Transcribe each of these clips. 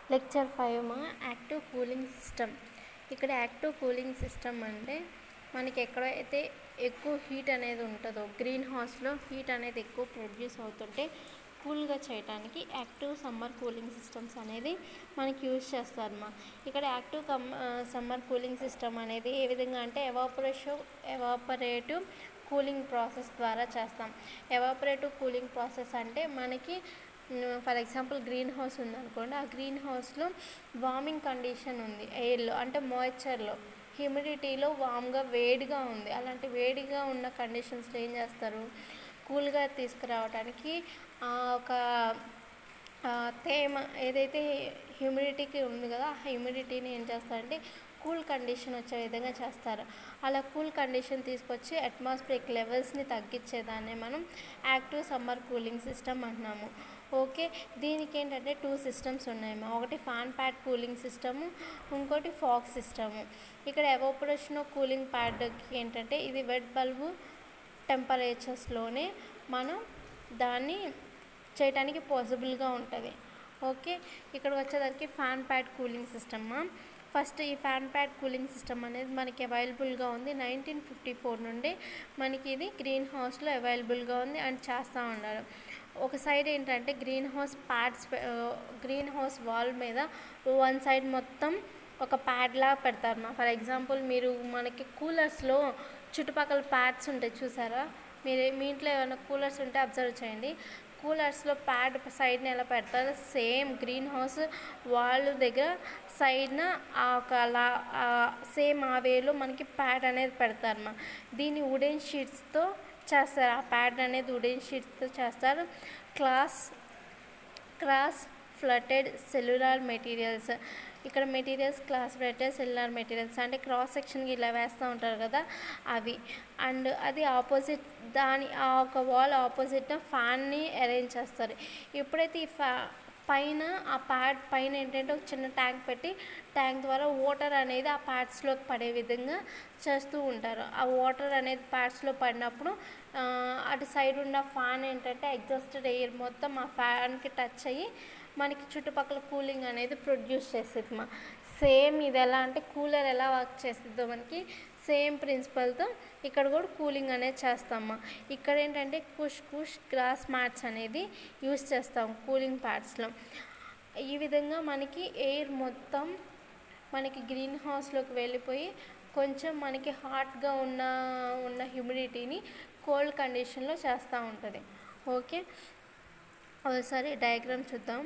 Lecture five మా active cooling system ఇక్కడ active cooling system అంటే మనకి ఎక్కడైతే ఎక్కువ హీట్ అనేది ఉంటుందో గ్రీన్ హౌస్లో హీట్ అనేది ఎక్కువ ప్రొడ్యూస్ అవుతుంటే కూల్గా చేయడానికి యాక్టివ్ సమ్మర్ కూలింగ్ సిస్టమ్స్ అనేది మనకి యూజ్ చేస్తారమ్మా ఇక్కడ active cum summer cooling system అనేది ఏ విధంగా అంటే ఎవాపరేషన్ ఎవాపరేటివ్ కూలింగ్ ప్రాసెస్ ద్వారా చేస్తాం ఎవాపరేటివ్ కూలింగ్ ప్రాసెస్ అంటే మనకి ఫర్ ఎగ్జాంపుల్ గ్రీన్ హౌస్ ఉందనుకోండి ఆ గ్రీన్ హౌస్లో వార్మింగ్ కండిషన్ ఉంది ఎయిర్లో అంటే మాయిశ్చర్లో హ్యూమిడిటీలో వామ్గా వేడిగా ఉంది అలాంటి వేడిగా ఉన్న కండిషన్స్లో ఏం చేస్తారు కూల్గా తీసుకురావడానికి ఒక తేమ ఏదైతే హ్యూమిడిటీకి ఉంది కదా ఆ హ్యూమిడిటీని ఏం చేస్తారంటే కూల్ కండిషన్ వచ్చే విధంగా చేస్తారు అలా కూల్ కండిషన్ తీసుకొచ్చి అట్మాస్ఫిరిక్ లెవెల్స్ని తగ్గించేదాన్ని మనం యాక్టివ్ సమ్మర్ కూలింగ్ సిస్టమ్ అంటున్నాము ఓకే దీనికి ఏంటంటే టూ సిస్టమ్స్ ఉన్నాయమ్మా ఒకటి ఫ్యాన్ ప్యాడ్ కూలింగ్ సిస్టము ఇంకోటి ఫాగ్ సిస్టము ఇక్కడ ఎవాపరేషన్ కూలింగ్ ప్యాడ్కి ఏంటంటే ఇది వెట్ బల్బు టెంపరేచర్స్లోనే మనం దాన్ని చేయడానికి పాసిబుల్గా ఉంటుంది ఓకే ఇక్కడ వచ్చేసరికి fan pad cooling system first ఈ ఫ్యాన్ ప్యాడ్ కూలింగ్ సిస్టమ్ అనేది మనకి అవైలబుల్గా ఉంది నైన్టీన్ ఫిఫ్టీ ఫోర్ నుండి మనకి ఇది గ్రీన్ హౌస్లో అవైలబుల్గా ఉంది అండ్ చేస్తూ ఉన్నారు ఒక సైడ్ ఏంటంటే green house pads green house wall మీద వన్ సైడ్ మొత్తం ఒక ప్యాడ్లా పెడతారు ఫర్ ఎగ్జాంపుల్ మీరు మనకి కూలర్స్లో చుట్టుపక్కల ప్యాడ్స్ ఉంటాయి చూసారా మీరు మీ ఇంట్లో ఏమైనా కూలర్స్ ఉంటే అబ్జర్వ్ చేయండి కూలర్స్లో ప్యాడ్ సైడ్ని ఎలా పెడతారు సేమ్ గ్రీన్ హౌస్ వాళ్ళ దగ్గర సైడ్న ఒక అలా సేమ్ ఆ వేలో మనకి ప్యాడ్ అనేది పెడతారమ్మా దీన్ని వుడెన్ షీట్స్తో చేస్తారు ఆ ప్యాడ్ అనేది వుడెన్ షీట్స్తో చేస్తారు class cross fluted cellular materials ఇక్కడ materials class fluted cellular materials అంటే క్రాస్ సెక్షన్కి ఇలా వేస్తూ ఉంటారు కదా అవి అండ్ అది ఆపోజిట్ దాని ఆ ఒక వాల్ ఆపోజిట్ ఫ్యాన్ని అరేంజ్ చేస్తారు ఎప్పుడైతే ఈ ఫ్యా పైన ఆ ప్యాడ్ పైన ఏంటంటే ఒక చిన్న ట్యాంక్ పెట్టి ట్యాంక్ ద్వారా వాటర్ అనేది ఆ ప్యాడ్స్లోకి పడే విధంగా చేస్తూ ఉంటారు ఆ వాటర్ అనేది ప్యాడ్స్లో పడినప్పుడు అటు సైడ్ ఉన్న ఫ్యాన్ ఏంటంటే ఎగ్జాస్టెడ్ ఎయిర్ మొత్తం ఆ ఫ్యాన్కి టచ్ అయ్యి మనకి చుట్టుపక్కల కూలింగ్ అనేది ప్రొడ్యూస్ చేస్తుంది మా సేమ్ ఇది ఎలా అంటే కూలర్ ఎలా వర్క్ చేస్తుందో మనకి సేమ్ ప్రిన్సిపల్తో ఇక్కడ కూడా కూలింగ్ అనేది చేస్తామా ఇక్కడ ఏంటంటే కుష్ కుష్ గ్రాస్ మ్యాట్స్ అనేది యూస్ చేస్తాం కూలింగ్ ప్యాడ్స్లో ఈ విధంగా మనకి ఎయిర్ మొత్తం మనకి గ్రీన్ హౌస్లోకి వెళ్ళిపోయి కొంచెం మనకి హాట్గా ఉన్న ఉన్న హ్యూమిడిటీని కోల్డ్ కండిషన్లో చేస్తూ ఉంటుంది ఓకే ఒకసారి డయాగ్రామ్ చూద్దాం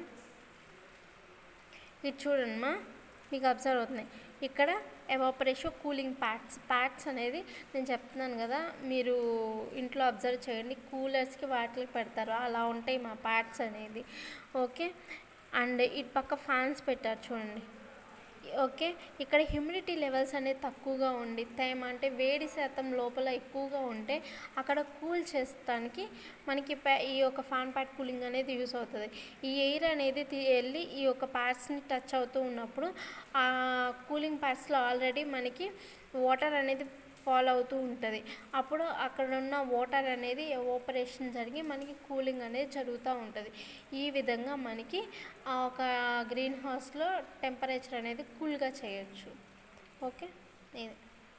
ఇది చూడమ్మా మీకు అబ్జర్వ్ అవుతున్నాయి ఇక్కడ ఎవాపరేషన్ కూలింగ్ ప్యాడ్స్ ప్యాడ్స్ అనేది నేను చెప్తున్నాను కదా మీరు ఇంట్లో అబ్జర్వ్ చేయండి కూలర్స్కి వాటికి పెడతారు అలా ఉంటాయి మా ప్యాడ్స్ అనేది ఓకే అండ్ ఇటు పక్క ఫ్యాన్స్ పెట్టారు చూడండి ఓకే ఇక్కడ హ్యూమిడిటీ లెవెల్స్ అనేది తక్కువగా ఉండి తేమ అంటే వేడి శాతం లోపల ఎక్కువగా ఉంటే అక్కడ కూల్ చేస్తానికి మనకి ఈ యొక్క ఫ్యాన్ ప్యాడ్ కూలింగ్ అనేది యూస్ అవుతుంది ఈ ఎయిర్ అనేది వెళ్ళి ఈ యొక్క ప్యాడ్స్ని టచ్ అవుతూ ఉన్నప్పుడు ఆ కూలింగ్ ప్యాడ్స్లో ఆల్రెడీ మనకి వాటర్ అనేది ఫాలో అవుతూ ఉంటుంది అప్పుడు అక్కడ ఉన్న వాటర్ అనేది ఓపరేషన్ జరిగి మనకి కూలింగ్ అనేది జరుగుతూ ఉంటుంది ఈ విధంగా మనకి ఒక గ్రీన్ హౌస్లో టెంపరేచర్ అనేది కూల్గా చేయొచ్చు ఓకే నేను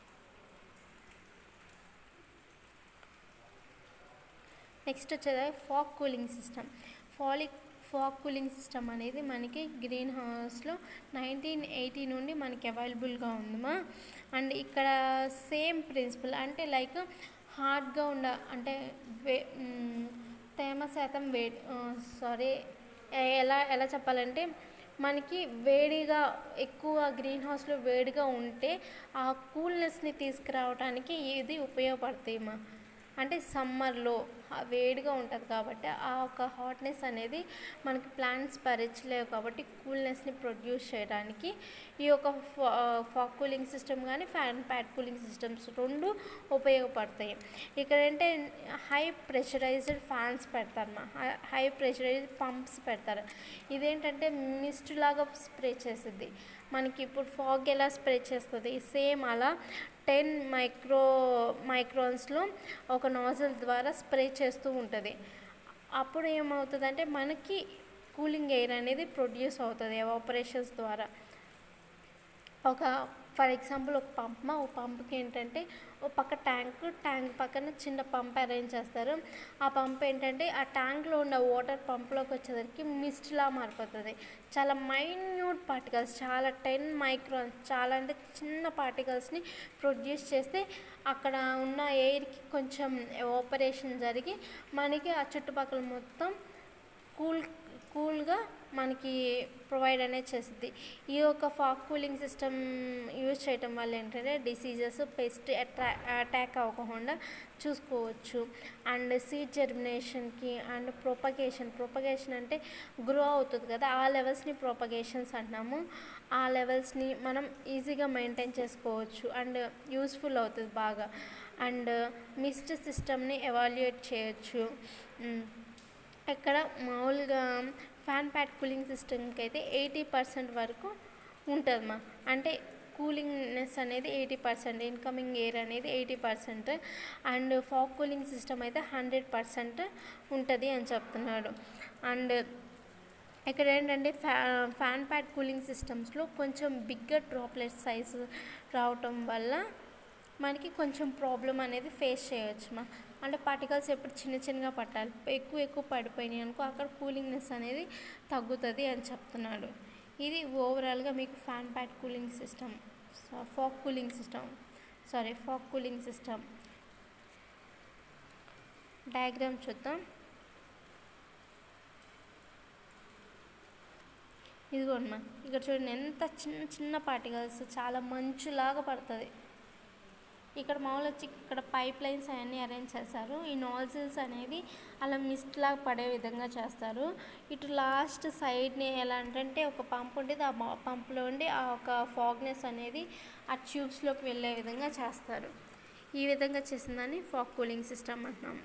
నెక్స్ట్ వచ్చేది ఫాగ్ కూలింగ్ సిస్టమ్ ఫాలిక్ ఫాగ్ కూలింగ్ సిస్టమ్ అనేది మనకి గ్రీన్ హౌస్లో నైన్టీన్ ఎయిటీ నుండి మనకి అవైలబుల్గా ఉందమ్మా అండ్ ఇక్కడ సేమ్ ప్రిన్సిపల్ అంటే లైక్ హార్డ్గా ఉండ అంటే వే తేమ శాతం వే సారీ ఎలా ఎలా చెప్పాలంటే మనకి వేడిగా ఎక్కువ గ్రీన్ హౌస్లో వేడిగా ఉంటే ఆ కూల్నెస్ని తీసుకురావడానికి ఇది ఉపయోగపడతాయి మా అంటే సమ్మర్లో వేడిగా ఉంటుంది కాబట్టి ఆ ఒక హాట్నెస్ అనేది మనకి ప్లాంట్స్ భరించలేవు కాబట్టి కూల్నెస్ని ప్రొడ్యూస్ చేయడానికి ఈ యొక్క ఫాగ్ కూలింగ్ సిస్టమ్ కానీ ఫ్యాన్ ప్యాడ్ కూలింగ్ సిస్టమ్స్ రెండు ఉపయోగపడతాయి ఇక్కడ ఏంటంటే హై ప్రెషరైజ్డ్ ఫ్యాన్స్ పెడతారు హై ప్రెషరైజ్డ్ పంప్స్ పెడతారు ఇదేంటంటే మిస్ట్ లాగా స్ప్రే చేస్తుంది మనకి ఇప్పుడు ఫాగ్ ఎలా స్ప్రే చేస్తుంది సేమ్ అలా టెన్ మైక్రో మైక్రోన్స్లో ఒక నాజల్ ద్వారా స్ప్రే చేస్తూ ఉంటుంది అప్పుడు ఏమవుతుందంటే మనకి కూలింగ్ ఎయిర్ అనేది ప్రొడ్యూస్ అవుతుంది ఎవాపరేషన్స్ ద్వారా ఒక ఫర్ ఎగ్జాంపుల్ ఒక పంప్ మా ఒక పంప్కి ఏంటంటే ఒక పక్క ట్యాంక్ ట్యాంక్ పక్కన చిన్న పంప్ అరేంజ్ చేస్తారు ఆ పంప్ ఏంటంటే ఆ ట్యాంక్లో ఉన్న వాటర్ పంప్లోకి వచ్చేసరికి మిస్ట్లా మారిపోతుంది చాలా మైన్యూట్ పార్టికల్స్ చాలా టెన్ మైక్రాన్స్ చాలా అంటే చిన్న పార్టికల్స్ని ప్రొడ్యూస్ చేస్తే అక్కడ ఉన్న ఎయిర్కి కొంచెం ఆపరేషన్ జరిగి మనకి ఆ చుట్టుపక్కల మొత్తం కూల్ కూల్గా మనకి ప్రొవైడ్ అనేది చేస్తుంది ఈ యొక్క ఫాగ్ కూలింగ్ సిస్టమ్ యూజ్ చేయటం వల్ల ఏంటంటే డిసీజెస్ పెస్ట్ అట్రా అటాక్ అవ్వకుండా చూసుకోవచ్చు అండ్ సీడ్ జర్మినేషన్కి అండ్ ప్రొపగేషన్ ప్రొపగేషన్ అంటే గ్రో అవుతుంది కదా ఆ లెవెల్స్ని ప్రొపగేషన్స్ అంటున్నాము ఆ లెవెల్స్ని మనం ఈజీగా మెయింటైన్ చేసుకోవచ్చు అండ్ యూస్ఫుల్ అవుతుంది బాగా అండ్ మిస్ట్ సిస్టమ్ని ఎవాల్యుయేట్ చేయొచ్చు ఇక్కడ మామూలుగా ఫ్యాన్ ప్యాడ్ కూలింగ్ సిస్టమ్కి అయితే ఎయిటీ పర్సెంట్ వరకు ఉంటుంది మా అంటే కూలింగ్నెస్ అనేది ఎయిటీ పర్సెంట్ ఇన్కమింగ్ ఎయిర్ అనేది eighty percent and fog cooling system అయితే హండ్రెడ్ పర్సెంట్ ఉంటుంది అని చెప్తున్నాడు అండ్ ఇక్కడ ఏంటంటే ఫ్యా ఫ్యాన్ ప్యాడ్ కూలింగ్ సిస్టమ్స్లో కొంచెం బిగ్గర్ డ్రాప్లెట్ సైజు రావటం వల్ల మనకి కొంచెం ప్రాబ్లం అనేది ఫేస్ చేయవచ్చు మా అంటే పార్టికల్స్ ఎప్పుడు చిన్న చిన్నగా పట్టాలి ఎక్కువ ఎక్కువ పడిపోయినాయి అనుకో అక్కడ కూలింగ్నెస్ అనేది తగ్గుతుంది అని చెప్తున్నాడు ఇది ఓవరాల్గా మీకు fan pad cooling system fog cooling system sorry fog cooling system diagram చూద్దాం ఇదిగోండి ఇక్కడ చూడండి ఎంత చిన్న చిన్న పార్టికల్స్ చాలా మంచులాగా పడుతుంది ఇక్కడ మామూలు వచ్చి ఇక్కడ పైప్ లైన్స్ అవన్నీ అరేంజ్ చేస్తారు ఈ నాజిల్స్ అనేది అలా మిస్ట్ లాగా పడే విధంగా చేస్తారు ఇటు లాస్ట్ సైడ్ని ఎలా అంటే ఒక పంప్ ఉండేది ఆ పంపులో ఉండి ఆ ఒక ఫాగ్నెస్ అనేది ఆ ట్యూబ్స్లోకి వెళ్ళే విధంగా చేస్తారు ఈ విధంగా చేసిందని ఫాగ్ కూలింగ్ సిస్టమ్ అంటున్నాం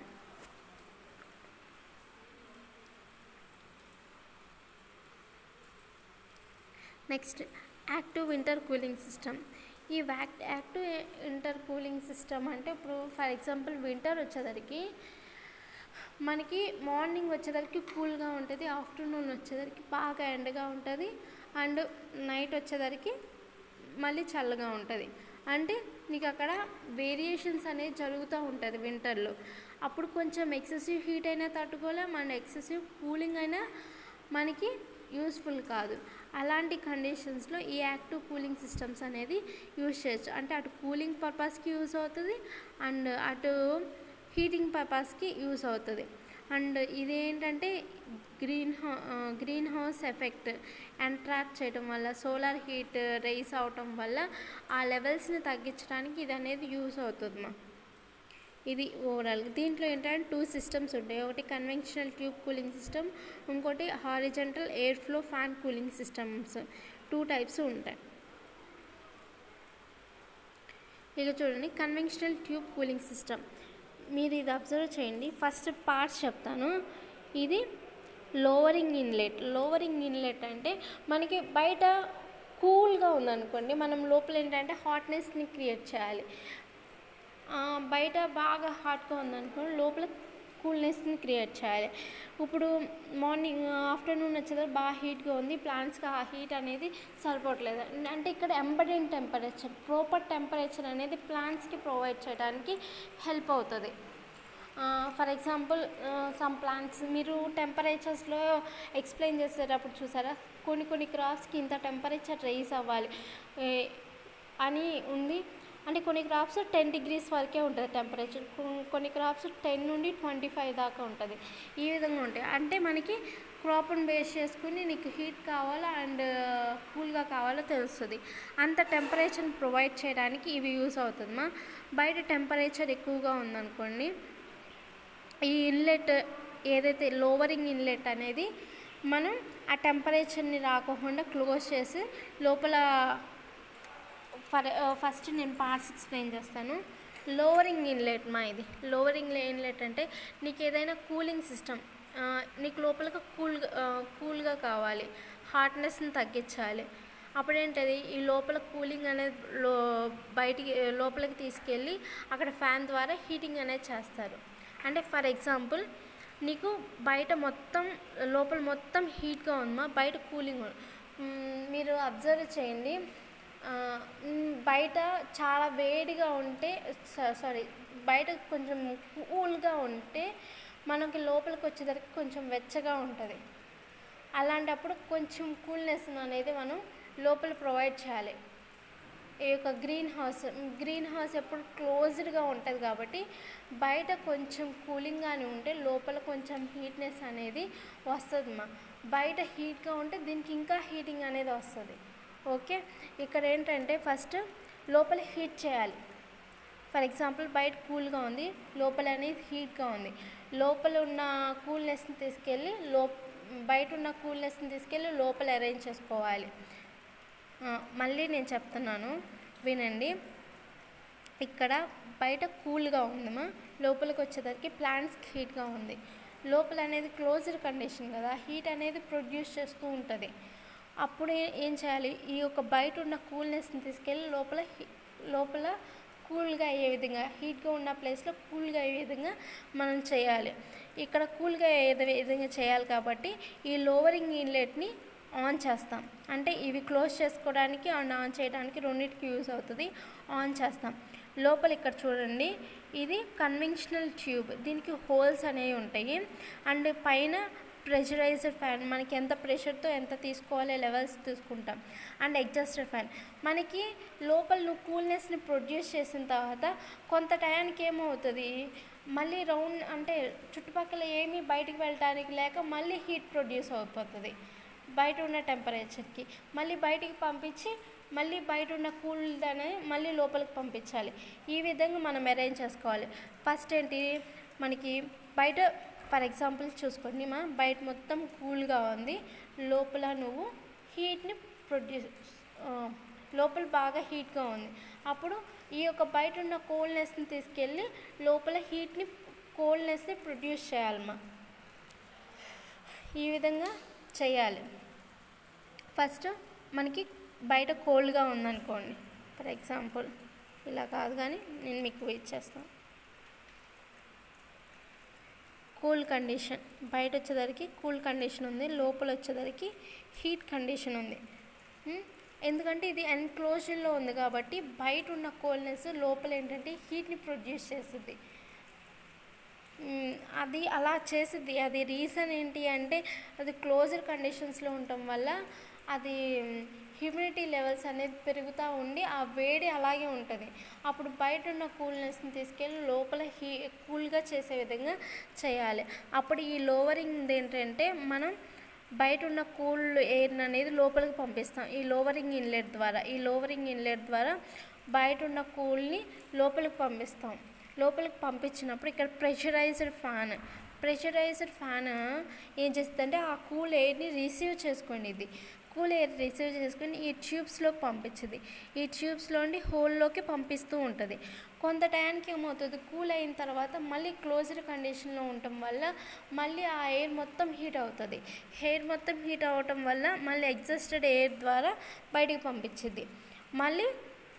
next active winter cooling system ఈ వ్యాక్ యాక్టివ్ ఇంటర్ కూలింగ్ సిస్టమ్ అంటే ఇప్పుడు ఫర్ ఎగ్జాంపుల్ వింటర్ వచ్చేసరికి మనకి మార్నింగ్ వచ్చేసరికి కూల్గా ఉంటుంది ఆఫ్టర్నూన్ వచ్చేసరికి బాగా ఎండగా ఉంటుంది అండ్ నైట్ వచ్చేసరికి మళ్ళీ చల్లగా ఉంటుంది అంటే నీకు అక్కడ వేరియేషన్స్ అనేది జరుగుతూ ఉంటుంది వింటర్లో అప్పుడు కొంచెం ఎక్సెసివ్ హీట్ అయినా తట్టుకోలేం అండ్ ఎక్సెసివ్ కూలింగ్ అయినా మనకి యూస్ఫుల్ కాదు అలాంటి కండిషన్స్లో ఈ యాక్టివ్ కూలింగ్ సిస్టమ్స్ అనేది యూజ్ చేయొచ్చు అంటే అటు కూలింగ్ పర్పస్కి యూజ్ అవుతుంది అండ్ అటు హీటింగ్ పర్పస్కి యూజ్ అవుతుంది అండ్ ఇదేంటంటే green house green house effect attract చేయడం వల్ల సోలార్ హీట్ రైస్ అవటం వల్ల ఆ లెవెల్స్ని తగ్గించడానికి ఇది అనేది యూజ్ అవుతుంది మా ఇది ఓవరాల్ దీంట్లో ఏంటంటే టూ సిస్టమ్స్ ఉంటాయి ఒకటి కన్వెన్షనల్ ట్యూబ్ కూలింగ్ సిస్టమ్ ఇంకోటి horizontal air flow fan cooling systems two types ఉంటాయి ఇక చూడండి కన్వెన్షనల్ ట్యూబ్ కూలింగ్ సిస్టమ్ మీరు ఇది అబ్జర్వ్ చేయండి ఫస్ట్ పార్ట్స్ చెప్తాను ఇది లోవరింగ్ ఇన్లెట్ లోవరింగ్ ఇన్లెట్ అంటే మనకి బయట కూల్గా ఉందనుకోండి మనం లోపల ఏంటంటే హాట్నెస్ని క్రియేట్ చేయాలి బయట బాగా హాట్గా ఉందనుకోండి లోపల కూల్నెస్ని క్రియేట్ చేయాలి ఇప్పుడు మార్నింగ్ ఆఫ్టర్నూన్ వచ్చేసరికి బాగా హీట్గా ఉంది ప్లాంట్స్కి ఆ హీట్ అనేది సరిపోవట్లేదు అంటే ఇక్కడ ఎంబడెన్ టెంపరేచర్ ప్రాపర్ టెంపరేచర్ అనేది ప్లాంట్స్కి ప్రొవైడ్ చేయడానికి హెల్ప్ అవుతుంది ఫర్ ఎగ్జాంపుల్ సమ్ ప్లాంట్స్ మీరు టెంపరేచర్స్లో ఎక్స్ప్లెయిన్ చేసేటప్పుడు చూసారా కొన్ని కొన్ని క్రాప్స్కి ఇంత టెంపరేచర్ రైజ్ అవ్వాలి అని ఉంది అంటే కొన్ని క్రాప్స్ టెన్ డిగ్రీస్ వరకే ఉంటుంది టెంపరేచర్ కొన్ని క్రాప్స్ టెన్ నుండి ట్వంటీ ఫైవ్ దాకా ఉంటుంది ఈ విధంగా ఉంటాయి అంటే మనకి క్రాప్ని బేస్ చేసుకుని నీకు హీట్ కావాలా అండ్ కూల్గా కావాలో తెలుస్తుంది అంత టెంపరేచర్ని ప్రొవైడ్ చేయడానికి ఇవి యూస్ అవుతుంది మా బయట టెంపరేచర్ ఎక్కువగా ఉందనుకోండి ఈ ఇన్లెట్ ఏదైతే లోవరింగ్ ఇన్లెట్ అనేది మనం ఆ టెంపరేచర్ని రాకోకుండా క్లోజ్ చేసి లోపల ఫర్ ఫస్ట్ నేను పార్ట్స్ ఎక్స్ప్లెయిన్ చేస్తాను లోవరింగ్ ఇన్లెట్ మా ఇది లోవరింగ్ ఇన్లెట్ అంటే నీకు ఏదైనా కూలింగ్ సిస్టమ్ నీకు లోపలగా కూల్గా కూల్గా కావాలి హాట్నెస్ని తగ్గించాలి అప్పుడేంటది ఈ లోపల కూలింగ్ అనేది లో బయటికి లోపలికి తీసుకెళ్ళి అక్కడ ఫ్యాన్ ద్వారా హీటింగ్ అనేది చేస్తారు అంటే ఫర్ ఎగ్జాంపుల్ నీకు బయట మొత్తం లోపల మొత్తం హీట్గా ఉందమ్మా బయట కూలింగ్ ఉంది. మ్మ్, మీరు అబ్జర్వ్ చేయండి ఆ, మ్, బయట చాలా వేడిగా ఉంటే సారీ బయట కొంచెం కూల్గా ఉంటే మనకి లోపలికి వచ్చేసరికి కొంచెం వెచ్చగా ఉంటుంది అలాంటప్పుడు కొంచెం కూల్నెస్ అనేది మనం లోపల ప్రొవైడ్ చేయాలి ఈ యొక్క గ్రీన్ హౌస్ గ్రీన్ హౌస్ ఎప్పుడు క్లోజ్డ్గా ఉంటుంది కాబట్టి బయట కొంచెం కూలింగ్గానే ఉంటే లోపల కొంచెం హీట్నెస్ అనేది వస్తుంది మా బయట హీట్గా ఉంటే దీనికి ఇంకా హీటింగ్ అనేది వస్తుంది ఓకే ఇక్కడ ఏంటంటే ఫస్ట్ లోపల హీట్ చేయాలి ఫర్ ఎగ్జాంపుల్ బయట కూల్గా ఉంది లోపల అనేది హీట్గా ఉంది లోపల ఉన్న కూల్నెస్ని తీసుకెళ్ళి లో బయట ఉన్న కూల్నెస్ని తీసుకెళ్ళి లోపల అరేంజ్ చేసుకోవాలి ఆ, మళ్ళీ నేను చెప్తున్నాను వినండి ఇక్కడ బయట కూల్గా ఉందమ్మా లోపలికి వచ్చేసరికి ప్లాంట్స్కి హీట్గా ఉంది లోపల అనేది క్లోజ్డ్ కండిషన్ కదా హీట్ అనేది ప్రొడ్యూస్ చేస్తూ ఉంటుంది అప్పుడు ఏ- ఏం చేయాలి ఈ యొక్క బయట ఉన్న కూల్నెస్ని తీసుకెళ్ళి లోపల హీ- లోపల కూల్గా అయ్యే విధంగా హీట్గా ఉన్న ప్లేస్లో కూల్గా అయ్యే విధంగా మనం చేయాలి ఇక్కడ కూల్గా అయ్యే విధంగా చేయాలి కాబట్టి ఈ లోవరింగ్ ఇన్లెట్ని ఆన్ చేస్తాం అంటే ఇవి క్లోజ్ చేసుకోవడానికి అండ్ ఆన్ చేయడానికి రెండింటికి యూస్ అవుతుంది ఆన్ చేస్తాం లోపల ఇక్కడ చూడండి ఇది కన్వెన్షనల్ ట్యూబ్ దీనికి హోల్స్ అనేవి ఉంటాయి అండ్ పైన ప్రెషరైజ్డ్ ఫ్యాన్ మనకి ఎంత ప్రెషర్తో ఎంత తీసుకోవాలి లెవెల్స్ తీసుకుంటాం అండ్ ఎగ్జాస్టర్ ఫ్యాన్ మనకి లోపల నువ్వు కూల్నెస్ని ప్రొడ్యూస్ చేసిన తర్వాత కొంత టయానికి ఏమవుతుంది మళ్ళీ రౌండ్ అంటే చుట్టుపక్కల ఏమీ బయటికి వెళ్ళడానికి లేక మళ్ళీ హీట్ ప్రొడ్యూస్ అయిపోతుంది బయట ఉన్న టెంపరేచర్కి మళ్ళీ బయటికి పంపించి మళ్ళీ బయట ఉన్న కూల్ అనేది మళ్ళీ లోపలికి పంపించాలి ఈ విధంగా మనం అరేంజ్ చేసుకోవాలి ఫస్ట్ ఏంటి మనకి బయట ఫర్ ఎగ్జాంపుల్ చూసుకోండి మా బయట మొత్తం కూల్గా ఉంది లోపల నువ్వు హీట్ని ప్రొడ్యూస్ లోపల బాగా హీట్గా ఉంది అప్పుడు ఈ యొక్క బయట ఉన్న కోల్డ్నెస్ని తీసుకెళ్ళి లోపల హీట్ని కోల్డ్నెస్ని ప్రొడ్యూస్ చేయాలమ్మా ఈ విధంగా చేయాలి ఫస్ట్ మనకి బయట కోల్డ్గా ఉందనుకోండి ఫర్ ఎగ్జాంపుల్ ఇలా కాదు కానీ నేను మీకు ఇచ్చేస్తాను కూల్ కండిషన్ బయట వచ్చేసరికి కూల్ కండిషన్ ఉంది లోపల వచ్చేసరికి హీట్ కండిషన్ ఉంది ఉమ్, ఎందుకంటే ఇది ఎన్క్లోజర్లో ఉంది కాబట్టి బయట ఉన్న కోల్డ్నెస్ లోపల ఏంటంటే హీట్ని ప్రొడ్యూస్ చేస్తుంది మ్, అది అలా చేసిద్ది అది రీజన్ ఏంటి అంటే అది క్లోజర్ కండిషన్స్లో ఉండటం వల్ల అది హ్యూమిడిటీ లెవెల్స్ అనేది పెరుగుతూ ఉండి ఆ వేడి అలాగే ఉంటుంది అప్పుడు బయట ఉన్న కూల్నెస్ని తీసుకెళ్ళి లోపల హీ కూల్గా చేసే విధంగా చేయాలి అప్పుడు ఈ లోవరింగ్ ఏంటంటే మనం బయట ఉన్న కూల్ ఎయిర్ అనేది లోపలికి పంపిస్తాం ఈ లోవరింగ్ ఇన్లెట్ ద్వారా ఈ లోవరింగ్ ఇన్లెట్ ద్వారా బయట ఉన్న కూల్ని లోపలికి పంపిస్తాం లోపలికి పంపించినప్పుడు ఇక్కడ ప్రెషరైజ్డ్ ఫ్యాన్ ప్రెషరైజ్డ్ ఫ్యాన్ ఏం చేస్తుందంటే ఆ కూల్ ఎయిర్ని రిసీవ్ చేసుకోండి ఇది కూల్ ఎయిర్ రిసీవ్ చేసుకొని ఈ ట్యూబ్స్లోకి పంపించింది ఈ ట్యూబ్స్లోని హోల్లోకి పంపిస్తూ ఉంటుంది కొంత టైంకి ఏమవుతుంది కూల్ అయిన తర్వాత మళ్ళీ క్లోజ్డ్ కండిషన్లో ఉండటం వల్ల మళ్ళీ ఆ ఎయిర్ మొత్తం హీట్ అవుతుంది ఎయిర్ మొత్తం హీట్ అవ్వటం వల్ల మళ్ళీ ఎగ్జాస్టెడ్ ఎయిర్ ద్వారా బయటికి పంపించింది మళ్ళీ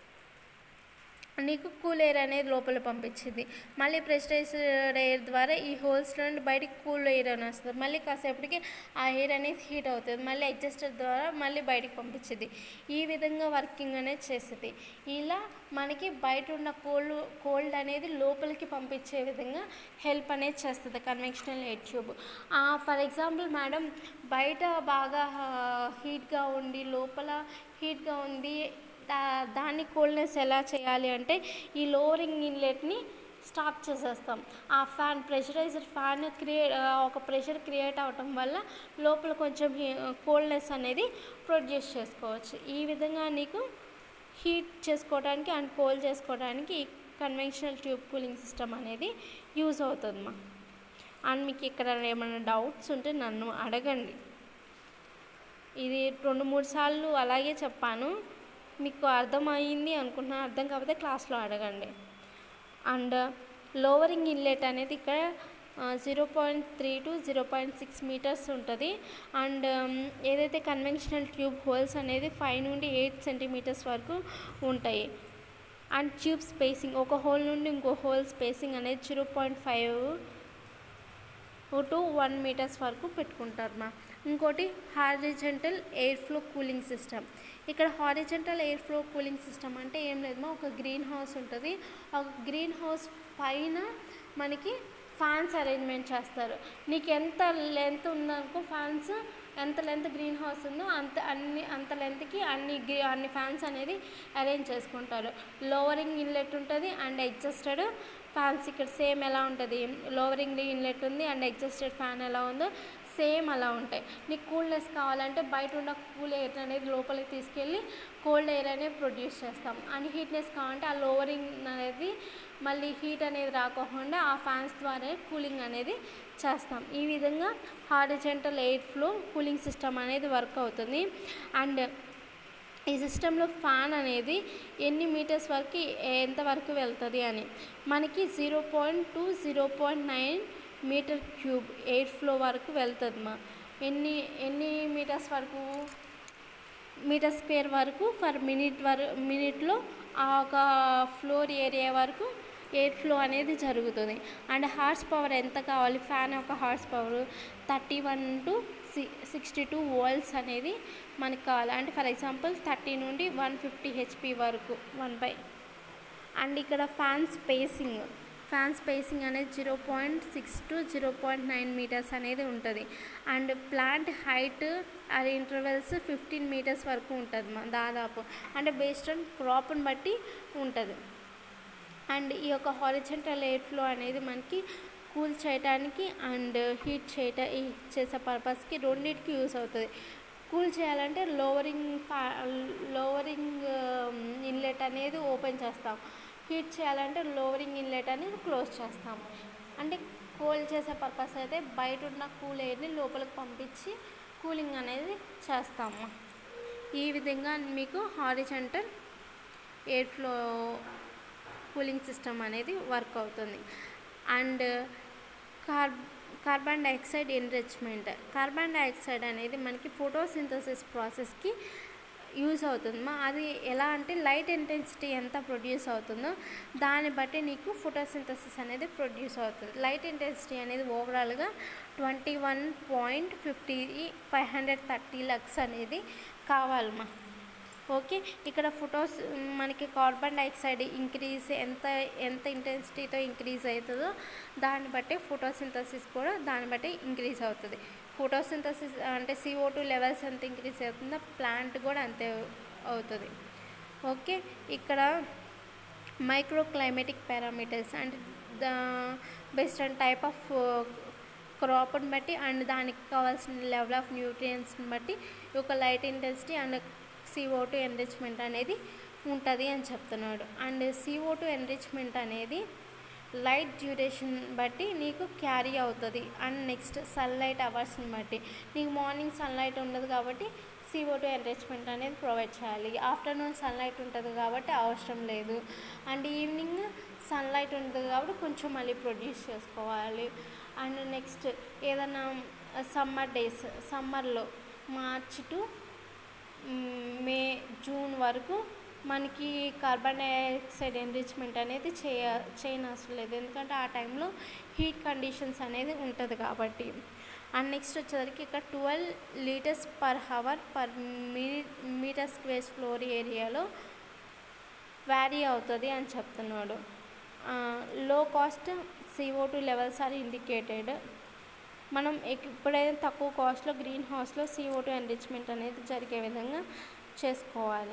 నీకు కూల్ ఎయిర్ అనేది లోపల పంపించింది మళ్ళీ ప్రెషరైజ్డ్ ఎయిర్ ద్వారా ఈ హోల్స్ నుండి బయటికి కూల్ ఎయిర్ అని వస్తుంది మళ్ళీ కాసేపటికి ఆ ఎయిర్ అనేది హీట్ అవుతుంది మళ్ళీ అడ్జస్టర్ ద్వారా మళ్ళీ బయటికి పంపించింది ఈ విధంగా వర్కింగ్ అనేది చేస్తుంది ఇలా మనకి బయట ఉన్న కోల్డ్ కోల్డ్ అనేది లోపలికి పంపించే విధంగా హెల్ప్ అనేది చేస్తుంది conventional air tube for example madam బయట బాగా హీట్గా ఉండి లోపల హీట్గా ఉంది దా- దాన్ని కూల్నెస్ ఎలా చేయాలి అంటే ఈ లోవరింగ్ ఇన్లెట్ని స్టాప్ చేసేస్తాం ఆ ఫ్యాన్ ప్రెషరైజర్ ఫ్యాన్ క్రియేట్ ఒక ప్రెషర్ క్రియేట్ అవటం వల్ల లోపల కొంచెం కోల్డ్నెస్ అనేది ప్రొడ్యూస్ చేసుకోవచ్చు ఈ విధంగా నీకు హీట్ చేసుకోవడానికి అండ్ కోల్ చేసుకోవడానికి ఈ కన్వెన్షనల్ ట్యూబ్ కూలింగ్ సిస్టమ్ అనేది యూజ్ అవుతుందమ్మా అండ్ మీకు ఇక్కడ ఏమైనా డౌట్స్ ఉంటే నన్ను అడగండి ఇది రెండు మూడు సార్లు అలాగే చెప్పాను మీకు అర్థమైంది అనుకుంటున్నాను అర్థం కాకపోతే క్లాస్లో అడగండి అండ్ లోవరింగ్ ఇన్లెట్ అనేది ఇక్కడ zero point three to zero point six metres ఉంటుంది అండ్ ఏదైతే కన్వెన్షనల్ ట్యూబ్ హోల్స్ అనేది ఫైవ్ నుండి ఎయిట్ సెంటీమీటర్స్ వరకు ఉంటాయి అండ్ ట్యూబ్ స్పేసింగ్ ఒక హోల్ నుండి ఇంకో హోల్ స్పేసింగ్ అనేది zero point five to one metres వరకు పెట్టుకుంటారు మా ఇంకోటి horizontal air flow cooling system ఇక్కడ horizontal air flow cooling system అంటే ఏం లేదు మా ఒక గ్రీన్ హౌస్ ఉంటుంది ఒక గ్రీన్ హౌస్ పైన మనకి ఫ్యాన్స్ అరేంజ్మెంట్ చేస్తారు నీకు ఎంత లెంత్ ఉందనుకో ఫ్యాన్స్ ఎంత లెంత్ గ్రీన్ హౌస్ ఉందో అంత అన్ని అంత లెంత్కి అన్ని గ్రీ అన్ని ఫ్యాన్స్ అనేది అరేంజ్ చేసుకుంటారు లోవరింగ్ ఇన్లెట్ ఉంటుంది అండ్ ఎగ్జస్టెడ్ ఫ్యాన్స్ ఇక్కడ సేమ్ ఎలా ఉంటుంది లోవరింగ్ ఇన్లెట్ ఉంది అండ్ ఎగ్జస్టెడ్ ఫ్యాన్ ఎలా ఉందో సేమ్ అలా ఉంటాయి నీకు కూల్నెస్ కావాలంటే బయట ఉన్న కూల్ ఎయిర్ అనేది లోపలికి తీసుకెళ్ళి కోల్డ్ ఎయిర్ అనేది ప్రొడ్యూస్ చేస్తాం అండ్ హీట్నెస్ కావాలంటే ఆ లోవరింగ్ అనేది మళ్ళీ హీట్ అనేది రాకోకుండా ఆ ఫ్యాన్స్ ద్వారా కూలింగ్ అనేది చేస్తాం ఈ విధంగా horizontal air flow cooling system అనేది వర్క్ అవుతుంది అండ్ ఈ సిస్టంలో ఫ్యాన్ అనేది ఎన్ని మీటర్స్ వరకు ఎంత వరకు వెళ్తుంది అని మనకి zero point two zero point nine metre cube air flow వరకు వెళ్తుంది మా ఎన్ని ఎన్ని మీటర్స్ వరకు మీటర్ స్క్వేర్ వరకు ఫర్ మినిట్ వర మినిట్లో ఆ ఒక ఫ్లోర్ ఏరియా వరకు ఎయిర్ ఫ్లో అనేది జరుగుతుంది అండ్ హార్స్ పవర్ ఎంత కావాలి ఫ్యాన్ యొక్క horse power thirty one to సి సిక్స్టీ టూ వోల్ట్స్ అనేది మనకు కావాలి అంటే ఫర్ ఎగ్జాంపుల్ థర్టీ నుండి వన్ ఫిఫ్టీ హెచ్పి వరకు వన్ బై అండ్ ఇక్కడ ఫ్యాన్ స్పేసింగ్ ఫ్యాన్ స్పేసింగ్ అనేది zero point six to zero point nine metres అనేది ఉంటుంది అండ్ ప్లాంట్ హైట్ అది ఇంటర్వెల్స్ ఫిఫ్టీన్ మీటర్స్ వరకు ఉంటుంది మా దాదాపు అంటే బేస్డ్ ఆన్ క్రాప్ని బట్టి ఉంటుంది అండ్ ఈ యొక్క హారిజెంటల్ ఎయిర్ ఫ్లో అనేది మనకి కూల్ చేయడానికి అండ్ హీట్ చేయట చేసే పర్పస్కి రెండింటికి యూస్ అవుతుంది కూల్ చేయాలంటే లోవరింగ్ ఫ్యా లోవరింగ్ ఇన్లెట్ అనేది ఓపెన్ చేస్తాం హీట్ చేయాలంటే లోవరింగ్ ఇన్లెట్ అనేది క్లోజ్ చేస్తాం అంటే కూల్ చేసే పర్పస్ అయితే బయట ఉన్న కూల్ ఎయిర్ని లోపలికి పంపించి కూలింగ్ అనేది చేస్తాము ఈ విధంగా మీకు horizontal air flow cooling system అనేది వర్క్ అవుతుంది and car carbon dioxide enrichment carbon dioxide అనేది మనకి ఫోటోసింథసిస్ ప్రాసెస్కి యూజ్ అవుతుంది మా అది ఎలా అంటే లైట్ ఇంటెన్సిటీ ఎంత ప్రొడ్యూస్ అవుతుందో దాన్ని బట్టి నీకు ఫోటోసింథసిస్ అనేది ప్రొడ్యూస్ అవుతుంది లైట్ ఇంటెన్సిటీ అనేది ఓవరాల్గా twenty one point fifty five hundred thirty lux అనేది కావాలమ్మా ఓకే ఇక్కడ ఫొటోస్ మనకి కార్బన్ డైఆక్సైడ్ ఇంక్రీజ్ ఎంత ఎంత ఇంటెన్సిటీతో ఇంక్రీజ్ అవుతుందో దాన్ని బట్టి ఫోటోసింథసిస్ కూడా దాన్ని బట్టి ఇంక్రీజ్ అవుతుంది ఫోటోసింథసిస్ అంటే సిఓ టూ లెవెల్స్ ఎంత ఇంక్రీజ్ అవుతుందో ప్లాంట్ కూడా అంతే అవుతుంది ఓకే ఇక్కడ మైక్రో క్లైమేటిక్ పారామీటర్స్ అంటే the best and type of క్రాప్ని బట్టి అండ్ దానికి కావాల్సిన లెవెల్ ఆఫ్ న్యూట్రియన్స్ని బట్టి ఒక light intensity and CO two enrichment అనేది ఉంటుంది అని చెప్తున్నాడు అండ్ సిఓ టూ ఎన్రిచ్మెంట్ అనేది లైట్ డ్యూరేషన్ బట్టి నీకు క్యారీ అవుతుంది అండ్ నెక్స్ట్ సన్లైట్ అవర్స్ని బట్టి నీకు మార్నింగ్ సన్లైట్ ఉండదు కాబట్టి సిఓ టూ ఎన్రిచ్మెంట్ అనేది ప్రొవైడ్ చేయాలి ఆఫ్టర్నూన్ సన్లైట్ ఉంటుంది కాబట్టి అవసరం లేదు అండ్ ఈవినింగ్ సన్లైట్ ఉంటుంది కాబట్టి కొంచెం మళ్ళీ ప్రొడ్యూస్ చేసుకోవాలి అండ్ నెక్స్ట్ ఏదైనా సమ్మర్ డేస్ సమ్మర్లో మార్చి టు మే జూన్ వరకు మనకి కార్బన్ డైఆక్సైడ్ ఎన్రిచ్మెంట్ అనేది చేయ చేయనవసరం లేదు ఎందుకంటే ఆ టైంలో హీట్ కండిషన్స్ అనేది ఉంటుంది కాబట్టి అండ్ నెక్స్ట్ వచ్చేసరికి ఇక్కడ twelve litres per hour per minute metre square floor ఏరియాలో వ్యారీ అవుతుంది అని చెప్తున్నాడు low cost CO two levels are indicated మనం ఎప్పుడైనా తక్కువ కాస్ట్లో గ్రీన్ హౌస్లో సిఓ టూ ఎన్రిచ్మెంట్ అనేది జరిగే విధంగా చేసుకోవాలి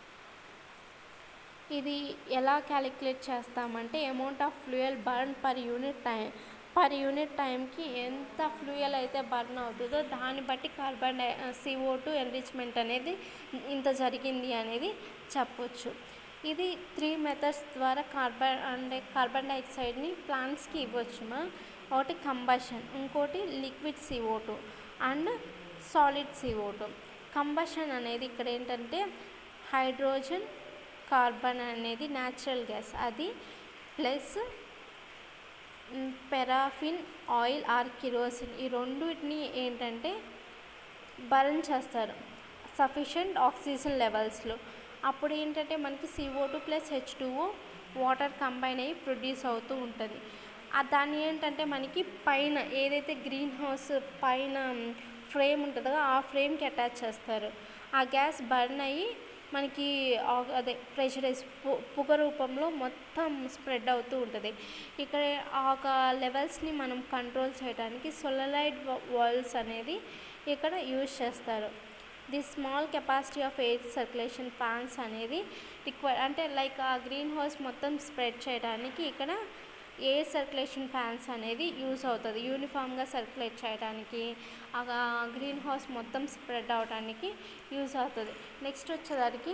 ఇది ఎలా క్యాలిక్యులేట్ చేస్తామంటే amount of fuel burn per unit time per unit టైంకి ఎంత ఫ్లూయల్ అయితే బర్న్ అవుతుందో దాన్ని బట్టి కార్బన్ డై సిఓ టూ ఎన్రిచ్మెంట్ అనేది ఇంత జరిగింది అనేది చెప్పొచ్చు ఇది త్రీ మెథడ్స్ ద్వారా కార్బన్ అంటే కార్బన్ డైఆక్సైడ్ని ప్లాంట్స్కి ఇవ్వచ్చు మా ఒకటి కంబషన్ ఇంకోటి liquid CO two and solid CO two combustion అనేది ఇక్కడ ఏంటంటే హైడ్రోజన్ కార్బన్ అనేది న్యాచురల్ గ్యాస్ అది plus paraffin oil or kerosene ఈ రెండింటిని ఏంటంటే బర్న్ చేస్తారు సఫిషియంట్ ఆక్సిజన్ లెవెల్స్లో అప్పుడు ఏంటంటే మనకి CO two plus H two O water combine అయ్యి ప్రొడ్యూస్ అవుతూ ఉంటుంది ఆ దాన్ని ఏంటంటే మనకి పైన ఏదైతే గ్రీన్ హౌస్ పైన ఫ్రేమ్ ఉంటుందో ఆ ఫ్రేమ్కి అటాచ్ చేస్తారు ఆ గ్యాస్ బర్న్ అయ్యి మనకి ఆ- అదే ప్రెషరైజ్ పొగ రూపంలో మొత్తం స్ప్రెడ్ అవుతూ ఉంటుంది ఇక్కడ ఆ ఒక లెవెల్స్ని మనం కంట్రోల్ చేయడానికి సొలలైడ్ వాల్స్ అనేది ఇక్కడ యూజ్ చేస్తారు the small capacity of air circulation fans అనేది రిక్వైర్ అంటే లైక్ ఆ గ్రీన్ హౌస్ మొత్తం స్ప్రెడ్ చేయడానికి ఇక్కడ ఎయిర్ సర్క్యులేషన్ ఫ్యాన్స్ అనేది యూజ్ అవుతుంది యూనిఫామ్గా సర్క్యులేట్ చేయడానికి ఆ గ్రీన్ హౌస్ మొత్తం స్ప్రెడ్ అవడానికి యూజ్ అవుతుంది నెక్స్ట్ వచ్చేసరికి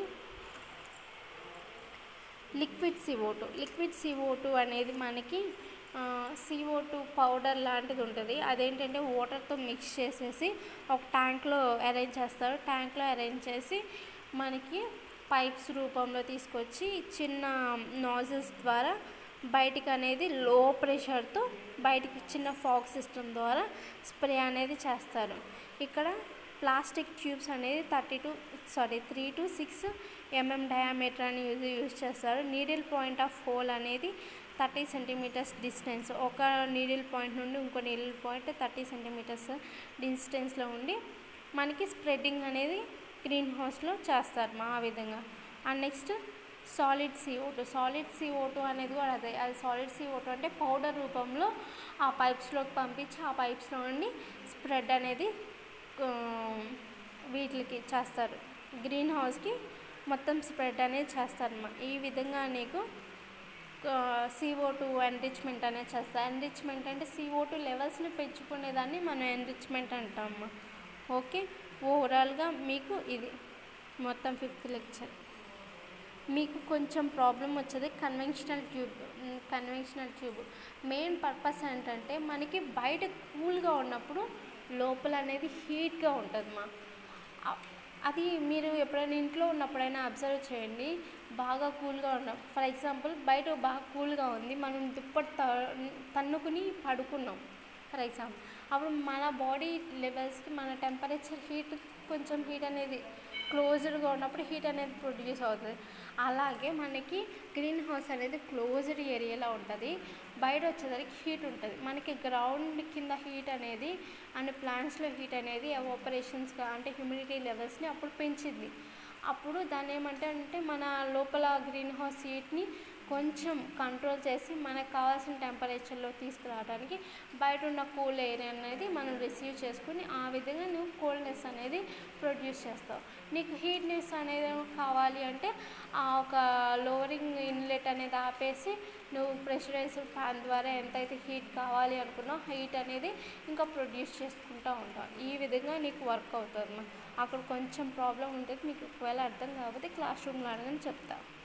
లిక్విడ్ సిఓ2 లిక్విడ్ సిఓ2 అనేది మనకి సిఓ టూ పౌడర్ లాంటిది ఉంటుంది అదేంటంటే వాటర్తో మిక్స్ చేసేసి ఒక ట్యాంక్లో అరేంజ్ చేస్తారు ట్యాంక్లో అరేంజ్ చేసి మనకి పైప్స్ రూపంలో తీసుకొచ్చి చిన్న నాజిల్స్ ద్వారా బయటికి అనేది లో ప్రెషర్తో బయటికి చిన్న ఫాగ్ సిస్టమ్ ద్వారా స్ప్రే అనేది చేస్తారు ఇక్కడ ప్లాస్టిక్ ట్యూబ్స్ అనేది thirty to sorry three to six mm diameter అని యూజ్ యూజ్ చేస్తారు నీడిల్ పాయింట్ ఆఫ్ హోల్ అనేది థర్టీ సెంటీమీటర్స్ డిస్టెన్స్ ఒక నీడిల్ పాయింట్ నుండి ఇంకో నీడిల్ పాయింట్ థర్టీ సెంటీమీటర్స్ డిస్టెన్స్లో ఉండి మనకి స్ప్రెడ్డింగ్ అనేది గ్రీన్ హౌస్లో చేస్తారు మా ఆ విధంగా and next solid CO two solid CO two అనేది కూడా అదే అది సాలిడ్ సిఓ టూ అంటే పౌడర్ రూపంలో ఆ పైప్స్లోకి పంపించి ఆ పైప్స్లో నుండి స్ప్రెడ్ అనేది ఆ, వీటికి చేస్తారు గ్రీన్ హౌస్కి మొత్తం స్ప్రెడ్ అనేది చేస్తారన్నమాట ఈ విధంగా నీకు సిఓ టూ ఎన్రిచ్మెంట్ అనేది చేస్తారు ఎన్రిచ్మెంట్ అంటే సిఓ టూ లెవెల్స్ని పెంచుకునేదాన్ని మనం ఎన్రిచ్మెంట్ అంటాము ఓకే ఓవరాల్గా మీకు ఇది మొత్తం ఫిఫ్త్ లెక్చర్ మీకు కొంచెం ప్రాబ్లం వచ్చేది conventional tube conventional tube main purpose ఏంటంటే మనకి బయట కూల్గా ఉన్నప్పుడు లోపల అనేది హీట్గా ఉంటుంది మా ఆ- అది మీరు ఎప్పుడైనా ఇంట్లో ఉన్నప్పుడైనా అబ్జర్వ్ చేయండి బాగా కూల్గా ఉన్న ఫర్ ఎగ్జాంపుల్ బయట బాగా కూల్గా ఉంది మనం దుప్పటి త- తన్నుకుని పడుకున్నాం ఫర్ ఎగ్జాంపుల్ అప్పుడు మన బాడీ లెవెల్స్కి మన టెంపరేచర్ హీట్ కొంచెం హీట్ అనేది క్లోజ్డ్గా ఉన్నప్పుడు హీట్ అనేది ప్రొడ్యూస్ అవుతుంది అలాగే మనకి గ్రీన్ హౌస్ అనేది క్లోజ్డ్ ఏరియాలో ఉంటుంది బయట వచ్చేసరికి హీట్ ఉంటుంది మనకి గ్రౌండ్ కింద హీట్ అనేది అండ్ ప్లాంట్స్లో హీట్ అనేది ఆపరేషన్స్గా అంటే హ్యూమిడిటీ లెవెల్స్ని అప్పుడు పెంచింది అప్పుడు దాన్ని ఏమంటే అంటే మన లోపల గ్రీన్ హౌస్ హీట్ని కొంచెం కంట్రోల్ చేసి మనకు కావాల్సిన టెంపరేచర్లో తీసుకురావడానికి బయట ఉన్న కూల్ ఎయిర్ అనేది మనం రిసీవ్ చేసుకుని ఆ విధంగా నువ్వు కూల్నెస్ అనేది ప్రొడ్యూస్ చేస్తావు నీకు హీట్నెస్ అనేది కావాలి అంటే ఆ ఒక లోవరింగ్ ఇన్లెట్ అనేది ఆపేసి నువ్వు ప్రెషరైజ్డ్ ఫ్యాన్ ద్వారా ఎంతైతే హీట్ కావాలి అనుకున్నావు హీట్ అనేది ఇంకా ప్రొడ్యూస్ చేసుకుంటూ ఉంటావు ఈ విధంగా నీకు వర్క్ అవుతుంది అక్కడ కొంచెం ప్రాబ్లం ఉంటుంది మీకు ఒకవేళ అర్థం కాకపోతే క్లాస్ రూమ్లో అడగని చెప్తా